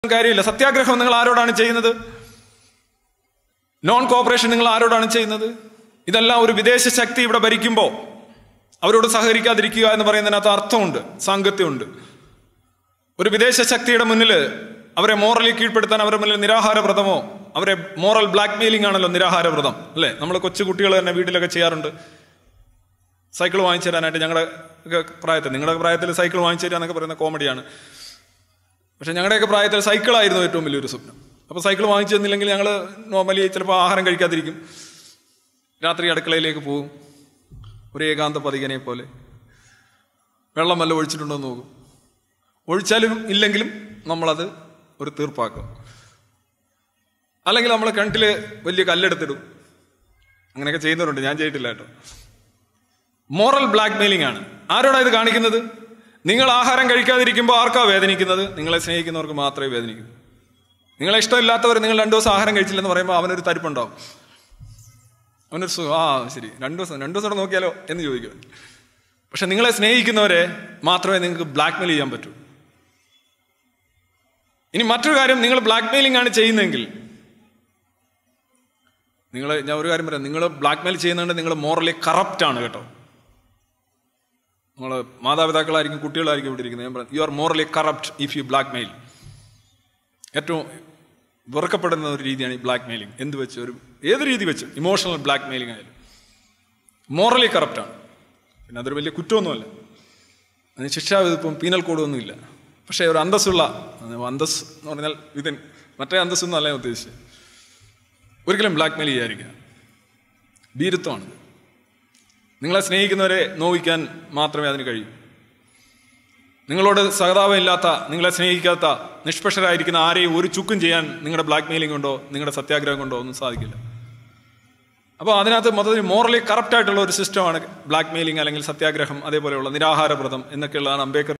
കാര്യമില്ല സത്യാഗ്രഹം നിങ്ങൾ ആരോടാണ് ചെയ്യുന്നത് നോൺ കോപ്പറേഷൻ നിങ്ങൾ ആരോടാണ് ചെയ്യുന്നത് ഇതെല്ലാം ഒരു വിദേശ ശക്തി ഇവിടെ ഭരിക്കുമ്പോൾ അവരോട് സഹകരിക്കാതിരിക്കുക എന്ന് പറയുന്നതിനകത്ത് അർത്ഥമുണ്ട് സാങ്കത്യമുണ്ട് ഒരു വിദേശ ശക്തിയുടെ മുന്നിൽ അവരെ മോറലി കീഴ്പ്പെടുത്താൻ അവരുടെ മുന്നിൽ നിരാഹാര വ്രതമോ അവരെ മോറൽ ബ്ലാക്ക് മെയിലിംഗ് ആണല്ലോ നിരാഹാര വ്രതം അല്ലേ നമ്മൾ കൊച്ചു കുട്ടികൾ തന്നെ വീട്ടിലൊക്കെ ചെയ്യാറുണ്ട് സൈക്കിൾ വാങ്ങിച്ചു തരാനായിട്ട് ഞങ്ങളുടെ ഒക്കെ പ്രായത്തിൽ നിങ്ങളുടെ പ്രായത്തിൽ സൈക്കിൾ വാങ്ങിച്ചു തരിക എന്നൊക്കെ പറയുന്ന കോമഡിയാണ് പക്ഷെ ഞങ്ങളുടെയൊക്കെ പ്രായത്തിൽ സൈക്കിളായിരുന്നു ഏറ്റവും വലിയൊരു സ്വപ്നം അപ്പോൾ സൈക്കിൾ വാങ്ങിച്ചു തന്നില്ലെങ്കിൽ ഞങ്ങൾ നോർമലി ചിലപ്പോൾ ആഹാരം കഴിക്കാതിരിക്കും രാത്രി അടുക്കളയിലേക്ക് പോകും ഒരു ഏകാന്ത പതികനെ പോലെ വെള്ളം വല്ല ഒഴിച്ചിട്ടുണ്ടോ എന്ന് നോക്കും ഒഴിച്ചാലും ഇല്ലെങ്കിലും നമ്മളത് ഒരു തീർപ്പാക്കും അല്ലെങ്കിൽ നമ്മൾ കിണറ്റിൽ വലിയ കല്ലെടുത്തിടും അങ്ങനെയൊക്കെ ചെയ്യുന്നവരുണ്ട് ഞാൻ ചെയ്തിട്ടില്ല കേട്ടോ മോറൽ ബ്ലാക്ക് മെയിലിംഗ് ആണ് ആരോടാ ഇത് കാണിക്കുന്നത് നിങ്ങൾ ആഹാരം കഴിക്കാതിരിക്കുമ്പോൾ ആർക്കാ വേദനിക്കുന്നത് നിങ്ങളെ സ്നേഹിക്കുന്നവർക്ക് മാത്രമേ വേദനിക്കൂ നിങ്ങളെ ഇഷ്ടമില്ലാത്തവർ നിങ്ങൾ രണ്ടു ദിവസം ആഹാരം കഴിച്ചില്ലെന്ന് പറയുമ്പോൾ അവനൊരു തരിപ്പുണ്ടാവും അവനൊരു സുഖം ആ ശരി രണ്ടു ദിവസം രണ്ടു ദിവസം കൂടെ നോക്കിയാലോ എന്ന് ചോദിക്കും പക്ഷെ നിങ്ങളെ സ്നേഹിക്കുന്നവരെ മാത്രമേ നിങ്ങൾക്ക് ബ്ലാക്ക് മെയിൽ ചെയ്യാൻ പറ്റൂ ഇനി മറ്റൊരു കാര്യം നിങ്ങൾ ബ്ലാക്ക് മെയിലിംഗ് ആണ് ചെയ്യുന്നതെങ്കിൽ നിങ്ങൾ ഞാൻ ഒരു കാര്യം പറയാം നിങ്ങൾ ബ്ലാക്ക് മെയിൽ ചെയ്യുന്നതുകൊണ്ട് നിങ്ങൾ മോറലി കറപ്റ്റ് ആണ് കേട്ടോ നിങ്ങൾ മാതാപിതാക്കളായിരിക്കും കുട്ടികളായിരിക്കും ഇവിടെ ഇരിക്കുന്നത് ഞാൻ പറയാം you are morally corrupt if you blackmail ഏറ്റവും വെറുക്കപ്പെടുന്ന ഒരു രീതിയാണ് ഈ ബ്ലാക്ക് മെയിലിംഗ് എന്ത് വെച്ച് ഒരു ഏത് രീതി വെച്ച് ഇമോഷണൽ ബ്ലാക്ക് മെയിലിംഗ് ആയാലും മോറലി കറപ്റ്റാണ് പിന്നെ അതൊരു വലിയ കുറ്റമൊന്നുമല്ല അതിന് ശിക്ഷാവിധിപ്പം പീനൽ കോഡൊന്നുമില്ല പക്ഷേ ഒരു അന്തസ്സുള്ള അന്തസ് എന്ന് പറഞ്ഞാൽ വിതിൻ മറ്റേ അന്തസ്സൊന്നും അല്ല ഞാൻ ഉദ്ദേശിച്ചത് ഒരിക്കലും ബ്ലാക്ക് മെയിൽ ചെയ്യാതിരിക്കുക ഭീരുത്വമാണ് നിങ്ങളെ സ്നേഹിക്കുന്നവരെ നോവിക്കാൻ മാത്രമേ അതിന് കഴിയൂ നിങ്ങളോട് സഹതാപം ഇല്ലാത്ത നിങ്ങളെ സ്നേഹിക്കാത്ത നിഷ്പക്ഷരായിരിക്കുന്ന ആരെയും ഒരു ചുക്കും ചെയ്യാൻ നിങ്ങളുടെ ബ്ലാക്ക് മെയിലിംഗ് കൊണ്ടോ നിങ്ങളുടെ സത്യാഗ്രഹം കൊണ്ടോ ഒന്നും സാധിക്കില്ല അപ്പോൾ അതിനകത്ത് മൊത്തത്തിൽ മോറലി കറപ്റ്റ് ആയിട്ടുള്ള ഒരു സിസ്റ്റമാണ് ബ്ലാക്ക് മെയിലിംഗ് അല്ലെങ്കിൽ സത്യാഗ്രഹം അതേപോലെയുള്ള നിരാഹാര വ്രതം എന്നൊക്കെയുള്ളതാണ് അംബേദ്കർ